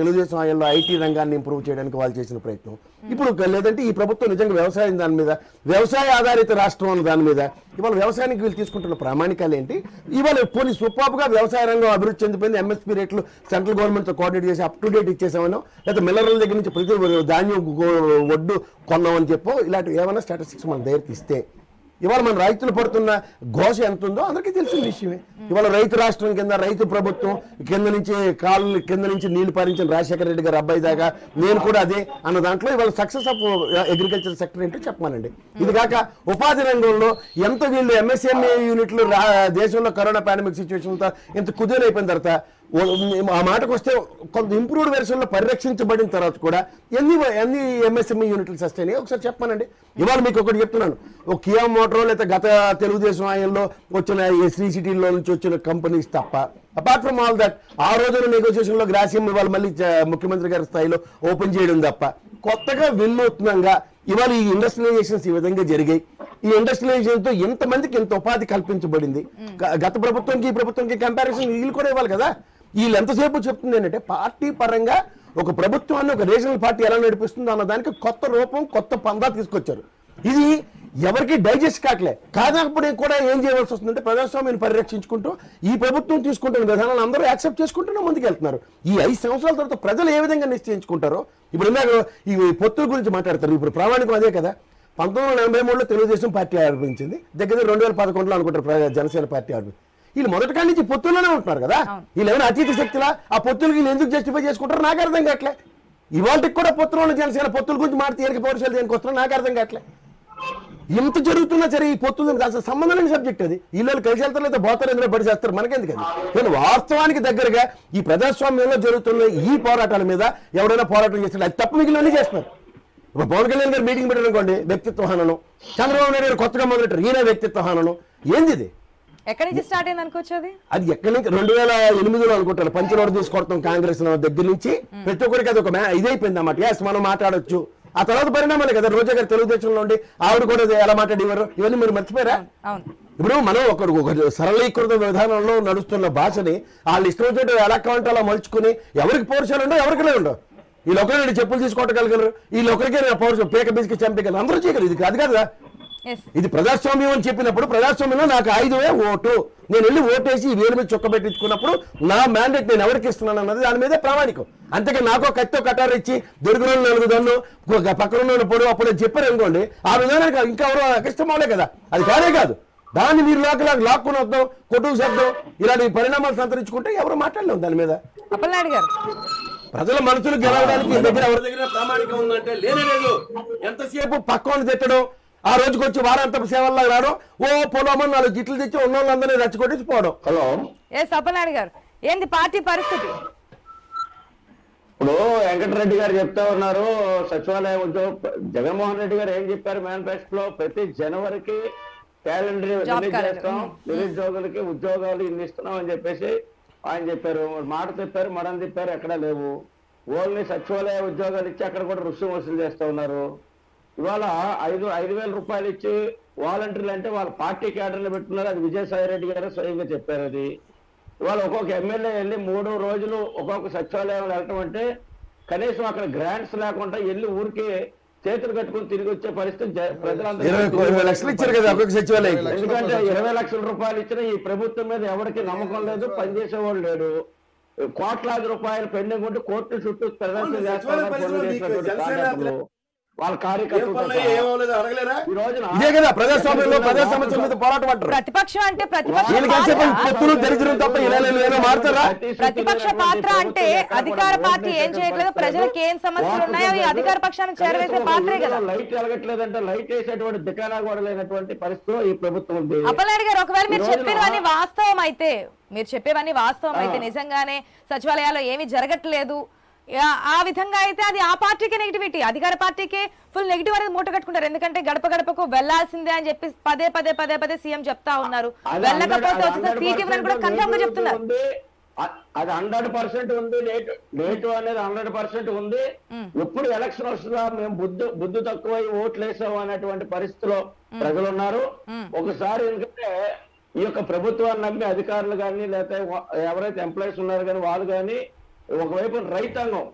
హయాంలో ఐటీ రంగాన్ని ఇంప్రూవ్ చేయడానికి వాళ్ళు చేసిన ప్రయత్నం ఇప్పుడు ఒక- లేదంటే ఈ ప్రభుత్వం నిజంగా వ్యవసాయం దాని మీద వ్యవసాయ ఆధారిత రాష్ట్రం అన్న దాని మీద ఇవాళ వ్యవసాయానికి వీళ్ళు తీసుకుంటున్న ప్రామాణికాలు ఏంటి ఇవాళ పోనీ సూపర్గా వ్యవసాయ రంగం అభివృద్ధి చెందిపోయింది ఎంఎస్పీ రేట్లు సెంట్రల్ గవర్నమెంట్తో కోఆర్డినేట్ చేసి అప్ టు డేట్ ఇచ్చేసామనో లేదా మిల్లర్ల దగ్గర నుంచి ప్రతి ధాన్యం గో- ఒడ్డు కొన్నామని చెప్పో ఇలాంటి ఏమైనా స్టాటిస్టిక్స్ మన దగ్గర తీస్తే ఇవాళ మన రైతులు పడుతున్న ఘోష ఎంత ఉందో అందరికీ తెలిసిన విషయమే ఇవాళ రైతు రాష్ట్రం కింద రైతు ప్రభుత్వం కింద నుంచి కాళ్ళు కింద నుంచి నీళ్లు పారించిన రాజశేఖర రెడ్డి గారు అబ్బాయి దాకా నేను కూడా అదే అన్న దాంట్లో ఇవాళ సక్సెస్ ఆఫ్ అగ్రికల్చర్ సెక్టర్ ఏంటో చెప్పమానండి ఇది కాక ఉపాధి రంగంలో ఎంత వీళ్ళు ఎంఎస్ఎంఏ యూనిట్లు రా- దేశంలో కరోనా పాండమిక్ సిచ్యువేషన్ ఇంత కుదేలైపోయిన తర్వాత ఓ- ఆ మాటకు వస్తే కొంత ఇంప్రూవ్డ్ వెర్షన్ లో పరిరక్షించబడిన తర్వాత కూడా ఎన్ని ఎన్ని ఎంఎస్ఎంఈ యూనిట్లు సస్టైన్ ఒకసారి చెప్పానండి ఇవాళ మీకు ఒకటి చెప్తున్నాను ఒక కియా మోటార్ లేదా గత తెలుగుదేశం ఆయంలో వచ్చిన ఈ శ్రీ సిటీలో నుంచి వచ్చిన కంపెనీస్ తప్ప అపార్ట్ ఫ్రమ్ ఆల్ దట్ ఆ రోజున నెగోసియేషన్ లో గ్రాసియం ఇవాళ మళ్ళీ జ- ముఖ్యమంత్రి గారి స్థాయిలో ఓపెన్ చేయడం తప్ప కొత్తగా వినూత్నంగా ఇవాళ ఈ ఇండస్ట్రియలైజేషన్స్ ఈ విధంగా జరిగాయి ఈ ఇండస్ట్రియలైజేషన్ తో ఎంతమందికి ఎంత ఉపాధి కల్పించబడింది గ- గత ప్రభుత్వంకి ఈ ప్రభుత్వంకి కంపారిజన్ వీళ్ళు కూడా ఇవ్వాలి కదా వీళ్ళు ఎంతసేపు చెప్తుంది ఏంటంటే పార్టీ పరంగా ఒక ప్రభుత్వాన్ని ఒక రీజనల్ పార్టీ ఎలా నడిపిస్తుందో అన్న దానికి కొత్త రూపం కొత్త పందా తీసుకొచ్చారు ఇది ఎవరికి డైజెస్ట్ కావట్లే కానప్పుడు కూడా ఏం చేయవలసి వస్తుందంటే ప్రజాస్వామ్యాన్ని పరిరక్షించుకుంటూ ఈ ప్రభుత్వం తీసుకుంటున్న విధానాలు అందరూ యాక్సెప్ట్ చేసుకుంటూనే ముందుకెళ్తున్నారు ఈ ఐదు సంవత్సరాల తర్వాత ప్రజలు ఏ విధంగా నిశ్చయించుకుంటారో ఇప్పుడు ఇందాక ఈ పొత్తుల గురించి మాట్లాడతారు ఇప్పుడు ప్రామాణికం అదే కదా పంతొమ్మిది వందల ఎనభై మూడులో తెలుగుదేశం పార్టీ ఆరంభించింది దగ్గర రెండు వేల పదకొండులో అనుకుంటారు ప్ర- జనసేన పార్టీ ఆరంభించింది వీళ్ళు మొదటి కాడి నుంచి పొత్తుల్లోనే ఉంటున్నారు కదా వీళ్ళు ఏమైనా అతీత శక్తులా ఆ పొత్తులు వీళ్ళు ఎందుకు జస్టిఫై చేసుకుంటారో నాకు అర్థం కావట్లే ఇవాళకి కూడా పొత్తులు ఉన్న జనసేన పొత్తుల గురించి మాట తీరిక పౌరుషాలు దేనికి వస్తున్నారో నాకు అర్థం కావట్లే ఇంత జరుగుతున్నా సరే ఈ పొత్తులు అసలు సంబంధం లేని సబ్జెక్ట్ అది వీళ్ళు కలిసి వెళ్తారు లేదా పోతారు ఎందులో పడి చేస్తారు మనకెందుకు అది కానీ వాస్తవానికి దగ్గరగా ఈ ప్రజాస్వామ్యంలో జరుగుతున్న ఈ పోరాటాల మీద ఎవరైనా పోరాటం చేస్తారు అది తప్పు మిగిలిన చేస్తున్నారు ఇప్పుడు పవన్ కళ్యాణ్ గారు మీటింగ్ పెట్టారు అనుకోండి వ్యక్తిత్వ హననం చంద్రబాబు నాయుడు గారు కొత్తగా మొదలెట్టారు ఈయన వ్యక్తిత్వ హననం ఏంది ఇది ఎక్కడి నుంచి స్టార్ట్ అయింది అనుకోవచ్చు అది అది ఎక్కడి నుంచి రెండు వేల ఎనిమిదిలో అనుకుంటాను పంచలోడు తీసుకొడతాం కాంగ్రెస్ దగ్గర నుంచి ప్రతి ఒక్కరికి అది ఒక మ్యా- ఇదైపోయింది అన్నమాట ఎస్ మనం మాట్లాడొచ్చు ఆ తర్వాత పరిణామాలే కదా రోజా గారు తెలుగుదేశంలో ఉండి ఆవిడ కూడా ఎలా మాట్లాడేవారు ఇవన్నీ మీరు మర్చిపోయారా అవును ఇప్పుడు మనం ఒక ఒక సరళీకృత విధానంలో నడుస్తున్న భాషని వాళ్ళు ఇష్టం వచ్చినట్టు ఎలా కావాలంటే అలా మలుచుకుని ఎవరికి పౌరుషాలు ఉండవు ఎవరికి ఉండవు వీళ్ళు ఒకరి చెప్పులు తీసుకోవటగలగలరు వీళ్ళు ఒకరికే పౌరుషం పేక బిసికి చంపగలరు అందరూ చేయగలరు ఇది కాదు కదా ఎస్ ఇది ప్రజాస్వామ్యం అని చెప్పినప్పుడు ప్రజాస్వామ్యంలో నాకు ఆయుధమే ఓటు నేను వెళ్ళి ఓటేసి ఈ వేలు మీద చొక్క పెట్టించుకున్నప్పుడు నా మ్యాండేట్ నేను ఎవరికి ఇస్తున్నాను అన్నది దాని మీదే ప్రామాణికం అంతేకాని నాకో కత్తో కటారు ఇచ్చి దొరుకున నలుగు దన్ను ఒక పక్కన ఉన్న పొడు అప్పుడు నేను చెప్పారు అనుకోండి ఆ విధానానికి ఇంకా ఎవరో అకిష్టమాలే కదా అది కానే కాదు దాన్ని మీరు లోకలా లాక్కుని వద్దాం కొట్టుకు శబ్దం ఇలాంటి పరిణామాలు సంతరించుకుంటే ఎవరు మాట్లాడలేము దాని మీద అప్పలనాయుడు గారు ప్రజల మనసులు గెలవడానికి ఈ దగ్గర ఎవరి దగ్గర ప్రామాణికం ఉందంటే లేనే లేదు ఎంతసేపు పక్కన తిట్టడం ఆ రోజుకి వచ్చి వారాంతపు సేవల్లో రావడం ఓ పొలమని నాలుగు గిట్లు తెచ్చి ఉన్న వాళ్ళందరినీ రెచ్చగొట్టి పోవడం హలో ఎస్ అప్పలనాయుడు గారు ఏంది పార్టీ పరిస్థితి ఇప్పుడు వెంకటరెడ్డి గారు చెప్తా ఉన్నారు సచివాలయ ఉద్యోగ జగన్మోహన్ రెడ్డి గారు ఏం చెప్పారు మేనిఫెస్టోలో ప్రతి జనవరికి క్యాలెండర్ Job రిలీజ్ calendar. చేస్తాం నిరుద్యోగులకి ఉద్యోగాలు ఇన్ని ఇస్తున్నాం అని చెప్పేసి ఆయన చెప్పారు మాట చెప్పారు మడం తిప్పారు ఎక్కడా లేవు ఓన్లీ సచివాలయ ఉద్యోగాలు ఇచ్చి అక్కడ కూడా రుసుము వసూలు చేస్తా ఉన్నారు ఇవాళ ఐదు ఐదు వేల రూపాయలు ఇచ్చి వాలంటీర్లు అంటే వాళ్ళ పార్టీ క్యాడర్లు పెట్టున్నారు అది విజయసాయి రెడ్డి గారు స్వయంగా చెప్పారు అది ఇవాళ ఒక్కొక్క ఎమ్మెల్యే వెళ్ళి మూడు రోజులు ఒక్కొక్క సచివాలయం వెళ్ళటం అంటే కనీసం అక్కడ గ్రాంట్స్ లేకుండా వెళ్ళి ఊరికి చేతులు కట్టుకుని తిరిగి వచ్చే పరిస్థితి జ- ప్రజలందరూ ఇరవై ఇరవై లక్షలు ఇచ్చారు కదా ఒక్కొక్క సచివాలయం ఎందుకంటే ఇరవై లక్షల రూపాయలు ఇచ్చిన ఈ ప్రభుత్వం మీద ఎవరికి నమ్మకం లేదు పనిచేసేవాడు లేడు కోట్లాది రూపాయలు పెండింగ్ ఉంటే కోర్టు చుట్టూ ప్రదర్శన చేస్తున్నారు పనులు చేసినటువంటి కాంట్రాక్టులు. వాళ్ళ కార్యకర్తలతో సహా. ఈ రోజున ఇదే కదా ప్రజాస్వామ్యంలో ప్రజా సమస్యల మీద పోరాటం అంటారు ప్రతిపక్షం అంటే ప్రతిపక్ష వీళ్ళకి ఎంతసేపు పాత్ర- పొత్తులు దరిద్రం తప్ప ఇలా ఏమైనా మారుతారా ప్రతిపక్ష పాత్ర అంటే అధికార పార్టీ ఏం చేయట్లేదు ప్రజలకు ఏం సమస్యలు ఉన్నాయో ఈ అధికార పక్షానికి చేరవేసే పాత్రే కదా లైట్ వెలగట్లేదంటే లైట్ వేసేటువంటి దికానా కూడా లేనటువంటి పరిస్థితిలో ఈ ప్రభుత్వం ఉంది అప్పలనాయుడు గారు ఒకవేళ మీరు ఈ రోజున- చెప్పేవన్నీ వాస్తవం అయితే మీరు చెప్పేవన్నీ వాస్తవం అయితే నిజంగానే సచివాలయాల్లో ఏమీ జరగట్లేదు ఆ- ఆ విధంగా అయితే అది ఆ పార్టీకే నెగిటివిటీ అధికార పార్టీకే ఫుల్ నెగిటివ్ అనేది మూట కట్టుకుంటారు ఎందుకంటే గడప గడపకు వెళ్లాల్సిందే అని చెప్పి పదే పదే పదే పదే సీఎం చెప్తా ఉన్నారు అది వెళ్ళకపోతే 100 వచ్చేసరికి సీట్ ఇవ్వని కూడా 100% కన్ఫర్మ్ గా లేటు చెప్తున్నారు ఉంది. అ- అది హండ్రెడ్ పర్సెంట్ ఉంది లేటు లేటు అనేది హండ్రెడ్ పర్సెంట్ ఉంది ఎప్పుడు ఎలక్షన్ వస్తుందా మేము బుద్ధి బుద్ధి తక్కువై ఓట్లు వేసాం అనేటువంటి పరిస్థితిలో ప్రజలు ఉన్నారు ఒకసారి ఎందుకంటే ఈ యొక్క ప్రభుత్వాన్ని నమ్మి అధికారులు కానీ లేకపోతే వా- ఎవరైతే ఎంప్లాయీస్ ఉన్నారు కానీ వాళ్ళు కానీ ఒకవైపు రైతాంగం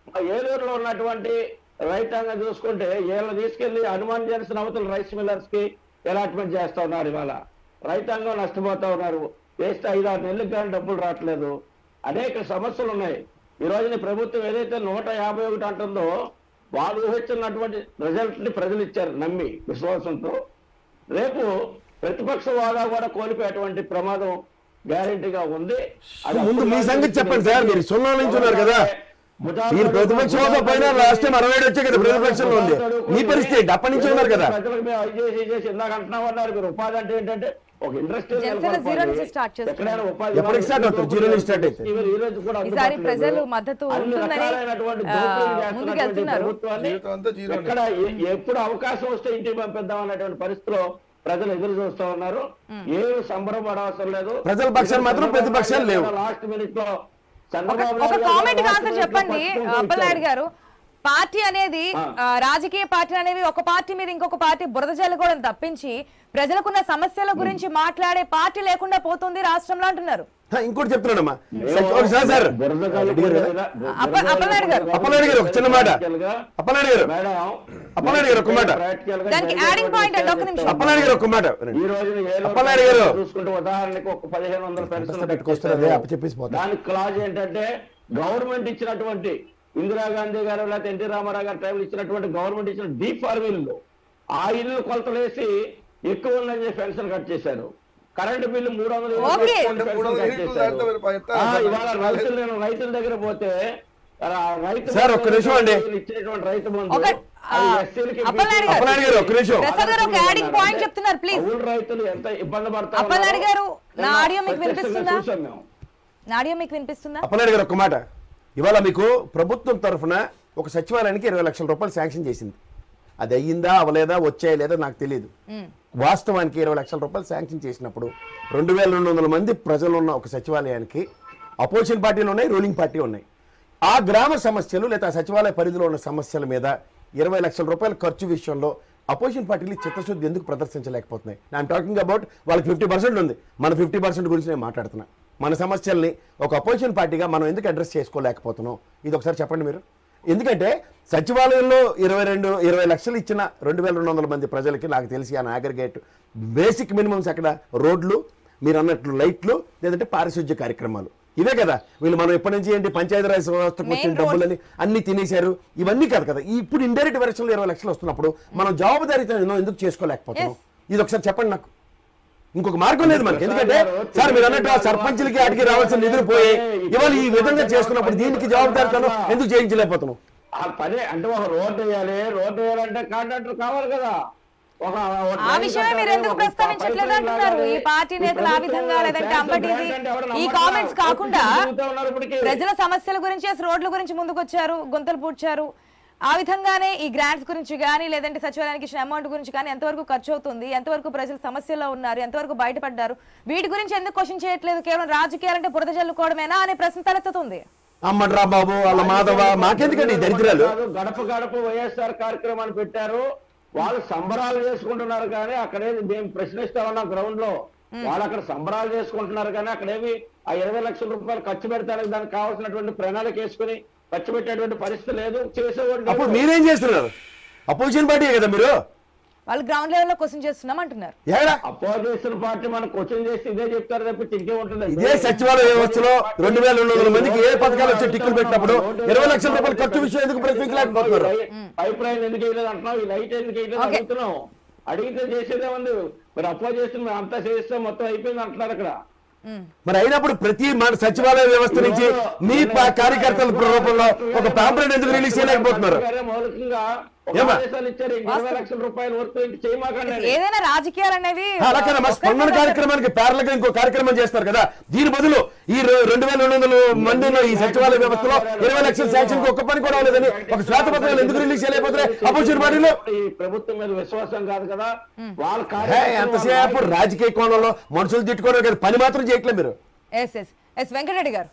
ఏలూరులో ఉన్నటువంటి రైతాంగం చూసుకుంటే వీళ్ళని తీసుకెళ్లి హనుమాన్ జంక్షన్ అవతల రైస్ మిల్లర్స్ కి అలాట్మెంట్ చేస్తా ఉన్నారు ఇవాళ రైతాంగం నష్టపోతా ఉన్నారు వేస్తే ఐదు ఆరు నెలలకు కానీ డబ్బులు రావట్లేదు అనేక సమస్యలు ఉన్నాయి ఈ రోజున ప్రభుత్వం ఏదైతే నూట యాభై ఒకటి అంటుందో వాళ్ళు ఊహించినటువంటి రిజల్ట్ ని ప్రజలు ఇచ్చారు నమ్మి విశ్వాసంతో రేపు ప్రతిపక్ష హోదా కూడా కోల్పోయేటువంటి ప్రమాదం గ్యారెంటీగా ఉంది అది ముందు మీ అప్పుడు సంగతి చెప్పండి సార్, మీరు సున్నా నుంచి ఉన్నారు కదా. ముఠాలు మీరు ప్రతిపక్ష హోదా పైన లాస్ట్ టైం అరవై ఏడు వచ్చే కదా ప్రతిపక్షంలో ఉంది మీ పరిస్థితి ఏంటి? అప్పటి నుంచి ఉన్నారు కదా ప్రజలకు మేము అది చేసి ఇది చేసి ఇందాక అంటున్నాం అన్నారు మీరు ఉపాధి అంటే ఏంటంటే ఒక ఇండస్ట్రీ జనసేన జీరో నుంచి start చేస్తున్నారు. ఎక్కడైనా ఉపాధి ఎప్పటికి start అవుతుంది? జీరో నుంచి start అయితే. ఇవి ఈ రోజు కూడా ఈసారి అందుబాటులో ప్రజలు లేదు. మద్దతు అన్ని ఉంటుందని, రకాలైనటువంటి ఆ, దోపిడీలు ముందుకు చేస్తున్నటువంటి వెళ్తున్నారు. ప్రభుత్వాన్ని జీవితం అంతా జీరోనే. ఎక్కడ ఎ- ఎప్పుడు అవకాశం వస్తే ఇంటికి పంపిద్దాం అనేటువంటి పరిస్థితిలో ప్రజలు ఎదురు చూస్తా ఉన్నారు ఏమి సంబరపడవసరం లేదు ప్రజల పక్షాన మాత్రం ప్రతిపక్షాలు లేవు. లాస్ట్ మినిట్ లో ఒక చంద్రబాబు ఒక నాయుడు గారు కామెంట్ last ఆన్సర్ minute లో చెప్పండి పట్టుకుంటూ అప్పలనాయుడు ఇచ్చారు. గారు పార్టీ అనేది ఆ. ఆ, రాజకీయ పార్టీ అనేవి ఒక పార్టీ మీద ఇంకొక పార్టీ బురద జల్లుకోవడం తప్పించి ప్రజలకున్న సమస్యల గురించి మాట్లాడే పార్టీ లేకుండా పోతుంది రాష్ట్రంలో అంటున్నారు హా, ఇంకోటి చెప్తున్నాడమ్మా సచ్- ఒకసారి సార్ బురద కళ్ళు అడిగారు కదా? బురద- అప్ప- అప్పలనాయుడు గారు. అప్పలనాయుడు గారు ఒక చిన్న మాట. అప్పలనాయుడు గారు. మేడం, అప్పలనాయుడు గారు ఒక మాట. practical గా దానికి జరిగే adding point అండి, ఒక్క నిమిషం. అప్పలనాయుడు గారు ఒక మాట ఈ రోజున ఏలూరు అప్పలనాయుడు గారు. చూసుకుంటే ఉదాహరణకి ఒక పదిహేను వందల పెన్షన్ పెట్టుకొస్తారు, అదే అప్పచెప్పేసి పోతారు. దానికి క్లాజ్ ఏంటంటే గవర్నమెంట్ ఇచ్చినటువంటి ఇందిరాగాంధీ గారు లేకపోతే ఎన్టీ రామారావు గారి టైంలో ఇచ్చినటువంటి గవర్నమెంట్ ఇచ్చిన డీప్ ఫార్మిల్లు ఆ ఇల్లు కొలతలేసి ఎక్కువ ఉందని చెప్పి పెన్షన్ కట్ చేశారు కరెంట్ బిల్లు మూడు వందల యూనిట్లు ఓకే. ఎక్కువ ఉంటే మూడు వందల పెన్షన్ కట్ యూనిట్లు చేశారు. దాటితే మరి ఎట్లా? ఆ, ఇవాళ రైతులు నేను రైతుల దగ్గర పోతే ఆ, రైతు సార్, ఒక్క నిమిషం అండి. ఇచ్చేటువంటి రైతు బంధు ఒక ఆ, అది ఎస్సీలకి అప్పలనాయుడు గారు. అప్పలనాయుడు గారు ఒక్క నిమిషం ప్రసాద్ గారు ఒక యాడింగ్ పాయింట్ చెప్తున్నారు ప్లీజ్ కౌలు రైతులు ఎంత ఇబ్బంది పడతా అప్పలనాయుడు గారు, నా ఉన్నారో ఆడియో మీకు ప్రత్యక్షంగా వినిపిస్తుందా? చూసాం మేము. నాడియో మీకు వినిపిస్తుందా అప్పలనాయుడు గారు ఒక మాట ఇవాళ మీకు ప్రభుత్వం తరఫున ఒక సచివాలయానికి ఇరవై లక్షల రూపాయలు శాంక్షన్ చేసింది అది అయ్యిందా అవలేదా వచ్చాయా లేదా నాకు తెలియదు వాస్తవానికి ఇరవై లక్షల రూపాయలు శాంక్షన్ చేసినప్పుడు రెండు వేల రెండు వందల మంది ప్రజలు ఉన్న ఒక సచివాలయానికి అపోజిషన్ పార్టీలు ఉన్నాయి రూలింగ్ పార్టీ ఉన్నాయి ఆ గ్రామ సమస్యలు లేదా ఆ సచివాలయ పరిధిలో ఉన్న సమస్యల మీద ఇరవై లక్షల రూపాయల ఖర్చు విషయంలో అపోజిషన్ పార్టీలు చిత్తశుద్ధి ఎందుకు ప్రదర్శించలేకపోతున్నాయి ఐఎమ్ టాకింగ్ అబౌట్ వాళ్ళకి ఫిఫ్టీ పర్సెంట్ ఉంది మన ఫిఫ్టీ పర్సెంట్ గురించి నేను మాట్లాడుతున్నా మన సమస్యల్ని ఒక అపోజిషన్ పార్టీగా మనం ఎందుకు అడ్రస్ చేసుకోలేకపోతున్నాం ఇది ఒకసారి చెప్పండి మీరు ఎందుకంటే సచివాలయంలో ఇరవై రెండు ఇరవై లక్షలు ఇచ్చిన రెండు వేల రెండు వందల మంది ప్రజలకి నాకు తెలిసి ఆ అగ్రిగేట్ బేసిక్ మినిమమ్స్ అక్కడ రోడ్లు మీరు అన్నట్లు లైట్లు లేదంటే పారిశుద్ధ్య కార్యక్రమాలు ఇవే కదా వీళ్ళు మనం ఎప్పటి నుంచి ఏంటి పంచాయతీరాజ్ వ్యవస్థకు Main వచ్చిన roads. డబ్బులని అన్ని తినేశారు ఇవన్నీ కాదు కదా ఈ ఇప్పుడు ఇండైరెక్ట్ వెర్షన్లో ఇరవై లక్షలు వస్తున్నప్పుడు మనం జవాబుదారీతనం ఎందుకు చేసుకోలేకపోతున్నాం ఇది ఒకసారి చెప్పండి నాకు ఇంకొక మార్గం లేదు మనకి ఎందుకంటే సార్ మీరు అన్నట్టు ఆ సర్పంచులకి ఆడికి రావాల్సిన నిధులు పోయి ఇవాళ ఈ విధంగా చేస్తున్నప్పుడు దీనికి జవాబుదారీతనం ఎందుకు చేయించలేకపోతున్నాం ఆ పని అంటే ఒక రోడ్డు వేయాలి రోడ్డు వేయాలంటే కాంట్రాక్టర్ కావాలి కదా ఒక ఒక ఆ ట్రైన్ విషయమే మీరు కట్టాలి, ఎందుకు ఒక ప్రస్తావించట్లేదు పైప్ లైన్ అంటున్నారు లాగాలి. ఈ పార్టీ ఈ నేతలు ఆ ప్రభుత్వం విధంగా లేదంటే శాంక్షన్ అంబటి గ్రాంట్ అంటే ఎవరు ఈ నమ్మట్లా? కామెంట్స్ కాకుండా తిరుగుతూ ఉన్నారు ఇప్పటికీ. ప్రజల సమస్యల గురించి అసలు రోడ్ల గురించి ముందుకు వచ్చారు గొంతలు పూడ్చారు ఆ విధంగానే ఈ గ్రాంట్స్ గురించి కానీ లేదంటే సచివాలయానికి ఇచ్చిన అమౌంట్ గురించి కానీ ఎంతవరకు ఖర్చు అవుతుంది ఎంతవరకు ప్రజలు సమస్యల్లో ఉన్నారు ఎంతవరకు బయటపడ్డారు వీటి గురించి ఎందుకు క్వశ్చన్ చేయట్లేదు కేవలం రాజకీయాలంటే బురద జల్లుకోవడమేనా అనే ప్రశ్న తలెత్తుతుంది అమ్మడ్రా బాబు వాళ్ళ మాధవ మాకెందుకండి ఈ దరిద్రాలు కాదు, గడప గడప వైఎస్ఆర్ కార్యక్రమాన్ని పెట్టారు వాళ్ళు సంబరాలు చేసుకుంటున్నారు కానీ అక్కడేది మేము ప్రశ్నిస్తా ఉన్నాం గ్రౌండ్ లో వాళ్ళు అక్కడ సంబరాలు చేసుకుంటున్నారు కానీ అక్కడేమి ఆ ఇరవై లక్షల రూపాయలు ఖర్చు పెడతానికి దానికి కావాల్సినటువంటి ప్రణాళిక వేసుకుని ఖర్చు పెట్టేటువంటి పరిస్థితి లేదు చేసేవాడు అప్పుడు లేడు. మీరేం చేస్తున్నారు అపోజిషన్ పార్టీ కదా మీరు వాళ్ళు గ్రౌండ్ లెవెల్లో క్వశ్చన్ చేస్తున్నాం అంటున్నారు ఏడా అపోజిషన్ పార్టీ మనం క్వశ్చన్ చేసి ఇదే చెప్తారు తప్పించి ఇంకే ఉంటుంది ఇదే సచివాలయ వ్యవస్థలో రెండు వేల రెండు వందల మందికి ఏ పథకాలు వచ్చి టిక్కులు పెట్టినప్పుడు ఇరవై లక్షల రూపాయల ఖర్చు విషయం ఎందుకు ప్రశ్నించలేకపోతున్నారు పైప్ లైన్ ఎందుకు వేయలేదు అంటున్నావు ఈ లైట్ ఎందుకు వేయలేదు Okay. అడుగుతున్నావు అడిగితే చేసేదే ఉంది మరి అపోజిషన్ మేము అంతా చేస్తే మొత్తం అయిపోయింది అంటున్నారు అక్కడ ఉమ్. మరి అయినప్పుడు ప్రతి మన సచివాలయ వ్యవస్థ నుంచి మీ పా- కార్యకర్తల రూపంలో ఒక పాంప్లెట్ ఎందుకు రిలీజ్ చేయలేకపోతున్నారు గారే మౌలికంగా ఒక ఏమ్మా? ఆదేశాలు ఇచ్చారు ఇంక ఇరవై లక్షల రూపాయల వరకు ఇంక చేయమాకండి అని. ఏదైనా రాజకీయాలు అనేవి అలా కదా మా స్పందన కార్యక్రమానికి ప్యారల్ గా ఇంకో కార్యక్రమం చేస్తారు కదా దీని బదులు ఈ రె- రెండు వేల రెండు వందల మంది ఉన్న ఈ సచివాలయ వ్యవస్థలో ఇరవై లక్షల శాంక్షన్ ఒక్క పని కూడా అవ్వలేదని ఒక శ్వేతపత్రాలు ఎందుకు రిలీజ్ చేయలేకపోతున్నాయి అపోజిషన్ పార్టీలో ఈ ప్రభుత్వం మీద విశ్వాసం కాదు కదా వాళ్ళ హే, కార్యకర్తలు ఎంతసేపు వాళ్ళ రాజకీయ కోణంలో మనుషులు తిట్టుకోవడం కదా పని మాత్రం చేయట్లేదు మీరు ఎస్ ఎస్ ఎస్ వెంకటరెడ్డి గారు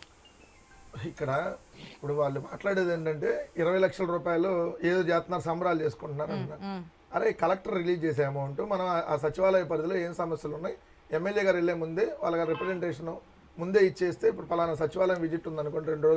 ఇక్కడ ఇప్పుడు వాళ్ళు మాట్లాడేది ఏంటంటే ఇరవై లక్షల రూపాయలు ఏదో చేస్తున్నారు సంబరాలు చేసుకుంటున్నారు అన్నారు అరే కలెక్టర్ రిలీజ్ చేసే అమౌంట్ మనం ఆ- ఆ సచివాలయ పరిధిలో ఏం సమస్యలు ఉన్నాయి ఎమ్మెల్యే గారు వెళ్ళే ముందే వాళ్ళ రిప్రజెంటేషన్ ముందే ఇచ్చేస్తే ఇప్పుడు పలానా సచివాలయం విజిట్ ఉంది అనుకోండి రెండు రోజులు